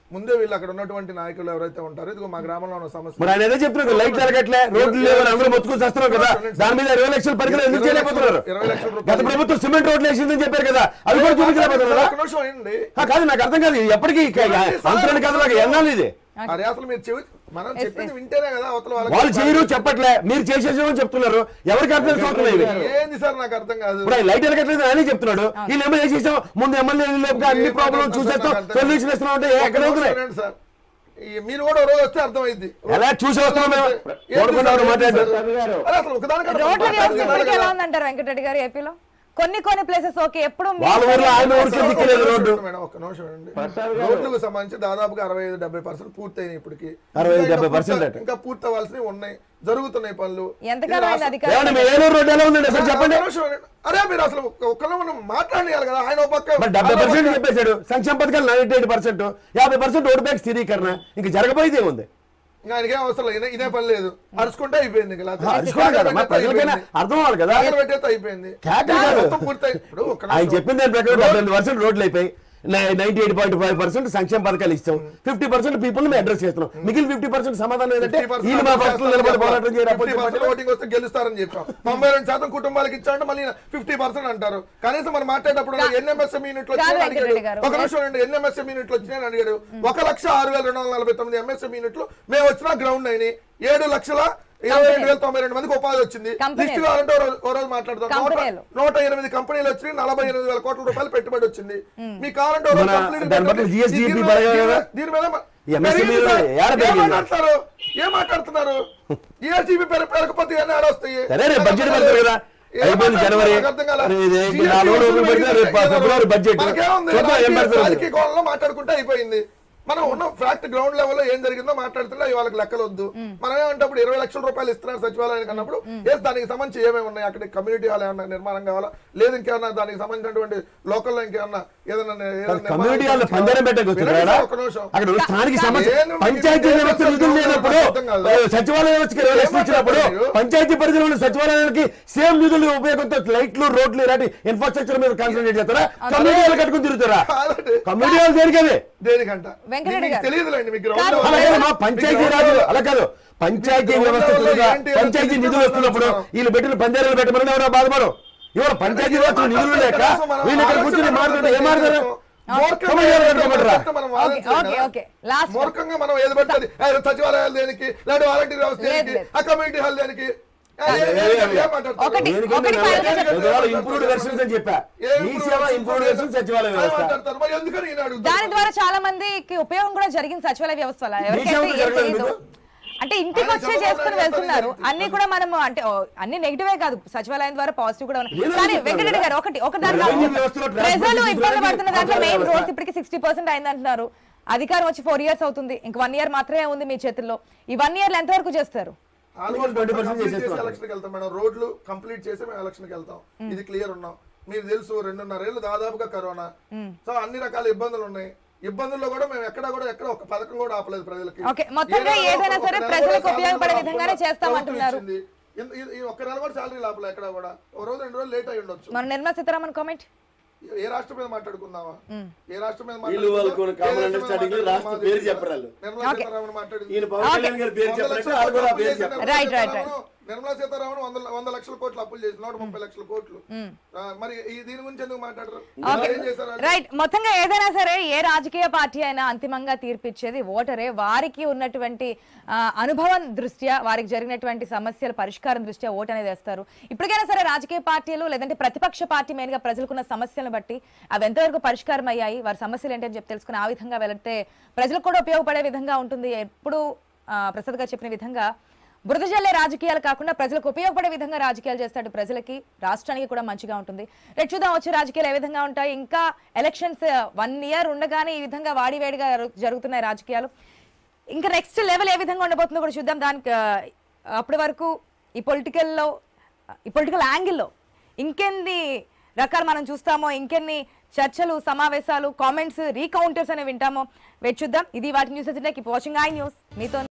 ముందే వీళ్ళు అక్కడ ఉన్నటువంటి నాయకులు ఎవరైతే ఉంటారో ఇదిగో మా గ్రామంలో ఉన్న సమస్య మరి ఆయన ఏదో చెప్తున్నారు కదా, లైట్ జరగట్లే రోడ్లు లేవని అందరూ మొత్తుకుని చేస్తున్నారు కదా దాని మీద ఇరవై లక్షల పరికరం ఎందుకు ఇరవై చేయలేకపోతున్నారు ఇరవై లక్షల రూపాయలు. గత ప్రభుత్వం సిమెంట్ రోడ్లు వేసిందని చెప్పారు కదా అవి కూడా చూపించలేకపోతున్నారా ఒక్క నిమిషం ఏంటి ఆ, కాదు నాకు అర్థం కాదు ఇది ఎప్పటికీ అంతరాని కదా నాకు ఎన్నాళ్ళు ఇది అరే అసలు మీరు చెవి మనం చెప్పింది వింటేనే కదా అవతల వాళ్ళకి వాళ్ళు చేయరు చెప్పట్లే మీరు చేసేసామని చెప్తున్నారు ఎవరికి అర్థం అవుతున్నాయి ఇవి ఏంది సార్ నాకు అర్థం కాదు ఇప్పుడు ఆయన లైట్ ఎలగట్లేదు అని చెప్తున్నాడు వీళ్ళు ఏమో చేసేసాం ముందు ఎమ్మెల్యే అన్ని ప్రాబ్లం చూసేస్తాం సొల్యూషన్ ఇస్తున్నాం అంటే ఎక్కడ ఒక్క అవుతున్నాయి నిమిషం సార్ ఈ మీరు కూడా ఓ రోజు వస్తే అర్థమైంది ఎలా చూసి వస్తున్నాం మేము ఏంటి కోరుకున్నారు సార్? మాట్లాడారు రవి గారు అరే అసలు ఒకదానికంటే రోడ్ల ఒకటి వ్యవస్థ మాట్లాడాలి ఇప్పటికీ ఎలా కదా. ఉందంటారు వెంకటరెడ్డి గారు ఏపీలో కొన్ని కొన్ని ప్లేసెస్ ఓకే ఎప్పుడు మీ వాళ్ళ ఊర్లో ఆయన ఊరికి ఒక్క దిక్కులేదు నిమిషం రోడ్డు మేడం, ఒక్క నిమిషం అండి. ప్రసాద్ గారు. రోడ్లకు సంబంధించి దాదాపుగా అరవై ఐదు డెబ్బై పర్సెంట్ పూర్తయినాయి ఇప్పటికి 65, ఇంకా 70% పూర్త- అట. ఇంకా పూర్తి అవ్వాల్సినవి ఉన్నాయి జరుగుతున్నాయి పనులు ఎంతకాలం ఇది అయింది రాష్ట్ర- అధికారం ఏమండి మీ ఏలూరు రోడ్డు ఎలా ఉందండి అసలు చెప్పండి ఒక్క నిమిషం అండి. అరే మీరు అసలు ఒక్క- ఒక్కళ్ళు మనం మాట్లాడేయాలి కదా ఆయన ఒక పక్క మరి డెబ్బై ఆయన ఒక పర్సెంట్ పక్క- చెప్పేశాడు సంక్షేమ పథకాలు నైన్టీ ఎయిట్ పర్సెంట్ యాభై పర్సెంట్ ఓటు బ్యాక్ స్థిరీకరణ ఇంక జరగబోయేది ఏముంది ఇంకా ఆయనకేం అవసరం లేదు ఇదే పని లేదు అరుచుకుంటే అయిపోయింది ఇంకా లేకపోతే అరుచుకోవాలి కదా మరి ప్రజలకైనా అర్థం అవ్వాలి కదా కాగడ పెట్టేస్తే అయిపోయింది కేటగిరీ కాదు. మొత్తం పూర్తయి ఇప్పుడు ఒక్క ఆయన నిమిషం. చెప్పిన దాని ప్రకారం డెబ్బై ఎనిమిది పర్సెంట్ రోడ్లు అయిపోయి ninety eight point five percent సంక్షేమ పథకాలు ఇస్తాం ఫిఫ్టీ పర్సెంట్ పీపుల్ మేము అడ్రస్ చేస్తున్నాం మిగిలిన ఫిఫ్టీ పర్సెంట్ సమాధానం ఏంటంటే 50% వీళ్ళు మా పక్షంలో నిలబడి పోరాటం చేయరు అప్పుడు 50% చెప్పండి. ఓటింగ్ వస్తే గెలుస్తారని చెప్పాం తొంభై రెండు శాతం కుటుంబాలకు ఇచ్చారంటే మళ్ళీ ఫిఫ్టీ పర్సెంట్ అంటారు కనీసం మనం మాట్లాడేటప్పుడు ఎన్ఎంఎస్ఎం యూనిట్లు కాదు వచ్చినాయని వెంకటరెడ్డి అడిగాడు గారు. ఒక నిమిషం అండి ఎన్ఎంఎస్ఎం యూనిట్లు వచ్చినాయని అడిగాడు ఒక లక్ష ఆరు వేల రెండు వందల నలభై తొమ్మిది ఎంఎస్ఎం యూనిట్లు మేము వచ్చిన గ్రౌండ్ అయినాయి ఏడు లక్షల ఇరవై ఐదు వేల తొంభై రెండు మందికి ఉపాధి వచ్చింది కంపెనీలు. లిస్ట్ కావాలంటే ఓ రోజు- ఓ రోజు మాట్లాడదాం నూట కంపెనీలు. నూట ఎనిమిది కంపెనీలు వచ్చినాయి నలభై ఎనిమిది వేల కోట్ల రూపాయలు పెట్టుబడి వచ్చింది మీ కావాలంటే ఓ రోజు మన complete దాని బదులు పెట్టండి. GSDP దీని మీద- పెరగాలి కదా? దీని మీద మ- ఈ MSME పెరిగింది లో సార్. ఏడ ఏం పెరిగింది? మాట్లాడతారు ఏం మాట్లాడుతున్నారు జిఎస్టీపీ పెరగకపోతే ఇవన్నీ ఆడొస్తాయి సరే రేపు బడ్జెట్ పెడతారు కదా ఏం అయిపోయింది మాట్లాడుతున్నారు? జనవరి నాకు అర్థం కాలే. మరి ఇది GST నాలుగు రోజులు వసూలు పెడితే రేపు పెరిగింది. ఫిబ్రవరి బడ్జెట్ మనకేముంది? చూద్దాం ఏం రాజకీయ- పెడతారు రాజకీయ కోణంలో మాట్లాడుకుంటే అయిపోయింది మనం ఉన్న ఫ్యాక్ట్ గ్రౌండ్ లెవెల్ లో ఏం జరిగిందో మాట్లాడుతుంటే అవి వాళ్ళకి లెక్కలు వద్దు మనం ఏమంటప్పుడు ఇరవై లక్షల రూపాయలు ఇస్తున్నారు సచివాలయానికి అన్నప్పుడు ఏ దానికి సంబంధించి ఏమేమి ఉన్నాయి అక్కడ కమ్యూనిటీ హాల్ ఏమన్నా నిర్మాణం కావాలా లేదు ఇంకేమన్నా దానికి సంబంధించినటువంటి లోకల్లో ఇంకేమన్నా ఏదైనా ఏదైనా నిర్మాణం కమ్యూనిటీ హాల్ కావాలా? పంజరం పెట్టకు వినండి సార్, ఒక్క నిమిషం. అక్కడ ఉన్న స్థానిక కా- సమస్య ఏంది మీకు పంచాయతీ ఏం వ్యవస్థ అర్థం నిధులు కాదు? లేనప్పుడు అర్థం కాదు. ఆ, సచివాలయ వ్యవస్థకి ఇరవై లక్షలు ఇచ్చినప్పుడు ఏం మాట్లాడతారు? పంచాయతీ పరిధిలో ఉన్న సచివాలయానికి సేమ్ నిధులు ఉపయోగంతో లైట్లు రోడ్లు ఇలాంటి ఇన్ఫ్రాస్ట్రక్చర్ మీద కాన్సన్ట్రేట్ చేస్తారా కమ్యూనిటీ హాల్ కట్టుకుని తిరుగుతారా కాదండి. కమ్యూనిటీ హాల్ దేనికి అది దేనికంట వెంకటరెడ్డి మీకు గారు. తెలియదులేండి మీకు కాదు, గ్రౌండ్ అలా కాదు, మా పంచాయతీ రాజు అలా కాదు పంచాయతీ మీకు వ్యవస్థ గ్రౌండ్ తిరుగుగా ఏంటి? పంచాయతీ ఏంటి? నిధులు వస్తున్నప్పుడు ఏంటి? వీళ్ళు పెట్టిన పంచాయతీలు పెట్టమని ఎవరో బాధపడరు ఇవాళ పంచాయతీ వ్యవస్థ నిధులు లేక వీళ్ళు ఇక్కడ కూర్చొని మాట్లాడుతూ ఏం మాట్లాడారు కమ్యూనిటీ హాల్ కట్టుకోమంటారా okay, okay, okay. Last one. మూర్ఖంగా మనం ఏది పడుతుంది సచివాలయాలు దేనికి లేదా వాలంటీర్ వ్యవస్థ లేదు, దేనికి లేదు. ఆ కమ్యూనిటీ హాల్ దేనికి ఏ- ఏ- లేదు, ఏ- లేదు. ఏం మాట్లాడతారు? ఒకటి, దేనికైనా ఒకటి నేను final గా చెప్పండి. ఇంప్రూవ్డ్ వెర్షన్స్ అని చెప్పా ఏ మీ improved సేవ versions ఇంప్రూవ్డ్ వెర్షన్ సచివాలయ ఏం వ్యవస్థ మాట్లాడతారు? మరి ఎందుకని ఈయన అడుగుతారు? దాని ద్వారా చాలా మందికి ఉపయోగం కూడా జరిగింది సచివాలయ వ్యవస్థ వల్ల ఎవరికైతే సేవకు ఏం జరగలేదు తెలీదు. మీకు? అంటే ఇంటికి ఆయన వచ్చే చంద్రబాబు చేసుకుని నాయుడు వెళ్తున్నారు గారు అన్ని కూడా మనం అంటే ఓ, అన్ని నెగిటివే కాదు సచివాలయం ద్వారా పాజిటివ్ కూడా ఉన్నాయి ఏదో కానీ చెప్తారు వెంకటరెడ్డి కదా. గారు ఒకటి ఒక దాంట్లో రెవెన్యూ వ్యవస్థలో ప్రజలు ట్రాన్స్పోర్ట్ ఇబ్బంది రెవెన్యూ పడుతున్న దాంట్లో మెయిన్ వ్యవస్థ. రోడ్స్ ఇప్పటికి సిక్స్టీ పర్సెంట్ అయింది అంటున్నారు అధికారం వచ్చి ఫోర్ ఇయర్స్ అవుతుంది ఇంక వన్ ఇయర్ మాత్రమే ఉంది మీ చేతుల్లో ఈ వన్ ఇయర్ ఎంత వరకు చేస్తారు ఆల్మోస్ట్ 20% కంప్లీట్ చేసి చేసేస్తున్నాం. ఎలక్షన్కి వెళ్తాం మేడం రోడ్లు కంప్లీట్ చేసి మేము ఎలక్షన్కి వెళ్తాం ఇది క్లియర్ ఉన్నాం మీరు తెలుసు రెండున్నర ఏళ్ళు దాదాపుగా కరోనా సో అన్ని రకాల ఇబ్బందులు ఉన్నాయి ఇబ్బందుల్లో కూడా మేము ఎక్కడ కూడా ఎక్కడ ఒక పథకం కూడా ఆపలేదు ప్రజలకి ఓకే, మొత్తంగా ఏ నెలలో ఏదైనా ఒక సరే నెల ప్రజలకు కూడా ఉపయోగపడే salary విధంగానే రాకుండా చేస్తామంటున్నారు. ప్రభుత్వం ఇచ్చింది. ఇన్- ఈ- ఈ ఒక్క నెల కూడా శాలరీ లాపలే ఎక్కడ కూడా ఒక రోజు రెండు రోజులు లేట్ అయి ఉండొచ్చు మన నిర్మలా సీతారామన్ కామెంట్ ఏ రాష్ట్రం మీద మాట్లాడుకుందామా ఏ రాష్ట్రం మీద వీళ్ళు వాళ్ళకు ఉన్న common ఏ దేశం మీద understanding లో మాట్లాడుకుందామా? రాష్ట్ర మాది పేరు తెలుసు. చెప్పరు వాళ్ళు. నిర్మలా Okay. సీతారామన్ మాట్లాడింది ఈయన పవన్ కళ్యాణ్ గారి పేరు వంద చెప్పలేక లక్షల వాళ్ళు కూడా ఆ కోట్లు పేరు అప్పులు చెప్పరు చేసిన Right, right, నిర్మలా నిర్మలా సీతారామన్ వంద వంద లక్షల కోట్లు అప్పులు చేసి నూట ముప్పై లక్షల కోట్లు ఆ, మరి ఈ దీని గురించి ఎందుకు మాట్లాడరు ఏం చేశారు వాళ్ళు? రైట్ మొత్తంగా ఏదైనా సరే ఏ రాజకీయ పార్టీ అయినా అంతిమంగా తీర్పిచ్చేది ఓటరే వారికి ఉన్నటువంటి ఆ, అనుభవం దృష్ట్యా వారికి జరిగినటువంటి సమస్యల పరిష్కారం దృష్ట్యా ఓటు అనేది వేస్తారు ఇప్పటికైనా సరే రాజకీయ పార్టీలు లేదంటే ప్రతిపక్ష పార్టీ మెయిన్ గా ప్రజలకున్న సమస్యలను బట్టి అవి ఎంతవరకు పరిష్కారం అయ్యాయి వారి సమస్యలు ఏంటని చెప్పి తెలుసుకుని ఆ విధంగా వెళితే ప్రజలకు కూడా ఉపయోగపడే విధంగా ఉంటుంది ఎప్పుడు ఆ, ప్రసాద్ గారు చెప్పిన విధంగా బురద జల్లే రాజకీయాలు కాకుండా ప్రజలకు ఉపయోగపడే విధంగా రాజకీయాలు చేస్తాడు ప్రజలకి రాష్ట్రానికి కూడా మంచిగా ఉంటుంది రేపు చూద్దాం వచ్చే రాజకీయాలు ఏ విధంగా ఉంటాయి ఇంకా ఎలక్షన్స్ వన్ ఇయర్ ఉండగానే ఈ విధంగా వాడివేడిగా జరు- జరుగుతున్నాయి రాజకీయాలు ఇంకా నెక్స్ట్ లెవెల్ ఏ విధంగా ఉండబోతుందో కూడా చూద్దాం దానికి ఆ, అప్పటి వరకు ఈ పొలిటికల్లో ఈ పొలిటికల్ యాంగిల్లో ఇంకెన్ని రకాలు మనం చూస్తామో ఇంకెన్ని చర్చలు సమావేశాలు కామెంట్స్ రీకౌంటర్స్ అనేవి వింటామో వెయిట్ చూద్దాం ఇది వాటి news keep watching I news మీతో